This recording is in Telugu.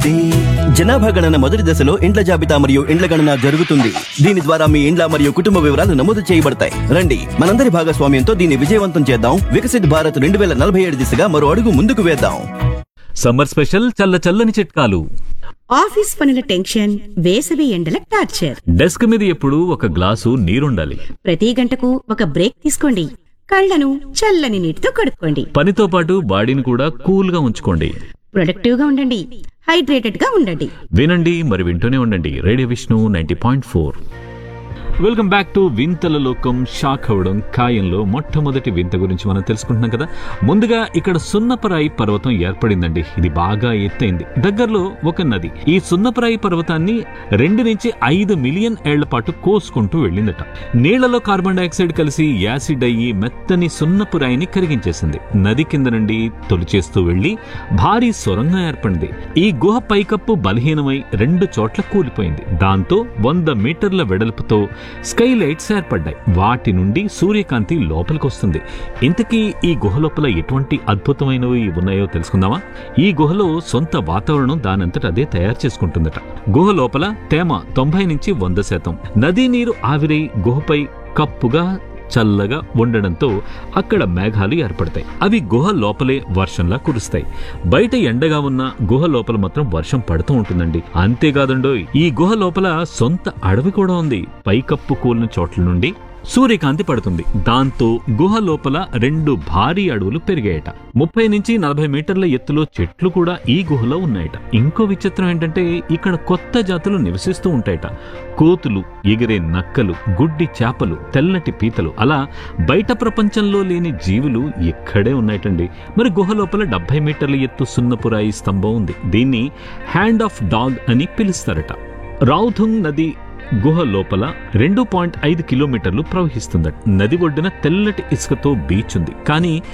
జనాభా గణన మొదటి దశలో ఇండ్ల జాబితా మరియు ఇండ్ల గణన జరుగుతుంది దీని ద్వారా మీ ఇండ్ల మరియు కుటుంబ వివరాలు నమోదు చేయబడతాయి రండి మనందరి భాగస్వామ్యంతో దీన్ని విజయవంతం చేద్దాం వికసిత్ భారత్ రెండు వేల నలభై ఏడు దిశగా మరో అడుగు ముందుకు వేద్దాం సమ్మర్ స్పెషల్ చల్ల చల్లని చిట్కాలు ఆఫీస్ పనుల టెన్షన్ వేసవి ఎండల టార్చర్ డెస్క్ మీద ఎప్పుడు ఒక గ్లాసు నీరుండాలి ప్రతి గంటకు ఒక బ్రేక్ తీసుకోండి కళ్ళను చల్లని నీటితో కడుక్కోండి పనితో పాటు బాడీని కూడా కూల్ గా ఉంచుకోండి ప్రొడక్టివ్ గా ఉండండి హైడ్రేటెడ్ గా ఉండండి వినండి మరి వింటూనే ఉండండి radio Vishnu ninety point four welcome back to వింతల లోకం షాక్ అవ్వడం ఖాయంలో మొట్టమొదటి వింత గురించి మనం తెలుసుకుంటున్నాం కదా ముందుగా ఇక్కడ సున్నపరాయి పర్వతం ఏర్పడిందండి ఇది బాగా ఎత్తైంది దగ్గరలో ఒక నది ఈ సున్నపరాయి పర్వతాన్ని రెండు నుంచి ఐదు మిలియన్ ఏళ్ల పాటు కోసుకుంటూ వెళ్ళిందట నీళ్లలో కార్బన్ డైఆక్సైడ్ కలిసి యాసిడ్ అయ్యి మెత్తని సున్నపు రాయిని కరిగించేసింది నది కింద నుండి తొలిచేస్తూ వెళ్లి భారీ సొరంగం ఏర్పడింది ఈ గుహ పైకప్పు బలహీనమై రెండు చోట్ల కూలిపోయింది దాంతో వంద మీటర్ల వెడల్పుతో స్కై లైట్స్ ఏర్పడ్డాయి వాటి నుండి సూర్యకాంతి లోపలికి వస్తుంది ఇంతకీ ఈ గుహ లోపల ఎటువంటి అద్భుతమైనవి ఉన్నాయో తెలుసుకుందామా ఈ గుహలో సొంత వాతావరణం దానంతట అదే తయారు చేసుకుంటుందట గుహ లోపల తేమ తొంభై నుంచి వంద శాతం నదీ నీరు ఆవిరై గుహపై కప్పుగా చల్లగా ఉండడంతో అక్కడ మేఘాలు ఏర్పడతాయి అవి గుహ లోపలే వర్షంలా కురుస్తాయి బయట ఎండగా ఉన్న గుహ లోపల మాత్రం వర్షం పడుతూ ఉంటుందండి అంతేకాదండోయ్ ఈ గుహ లోపల సొంత అడవి కూడా ఉంది పైకప్పు కూలిన చోట్ల నుండి సూర్యకాంతి పడుతుంది దాంతో గుహ లోపల రెండు భారీ అడవులు పెరిగాయట ముప్పై నుంచి నలభై మీటర్ల ఎత్తులో చెట్లు కూడా ఈ గుహలో ఉన్నాయట ఇంకో విచిత్రం ఏంటంటే ఇక్కడ కొత్త జాతులు నివసిస్తూ ఉంటాయట కోతులు ఎగిరే నక్కలు గుడ్డి చేపలు తెల్లటి పీతలు అలా బయట ప్రపంచంలో లేని జీవులు ఇక్కడే ఉన్నాయటండి మరి గుహ లోపల డెబ్బై మీటర్ల ఎత్తు సున్నపురాయి స్తంభం ఉంది దీన్ని హ్యాండ్ ఆఫ్ డాగ్ అని పిలుస్తారట రౌథుంగ్ నది గుహ లోపల రెండు పాయింట్ ఐదు కిలోమీటర్లు ప్రవహిస్తుందట నది ఒడ్డున తెల్లటి ఇసుకతో బీచ్ ఉంది కానీ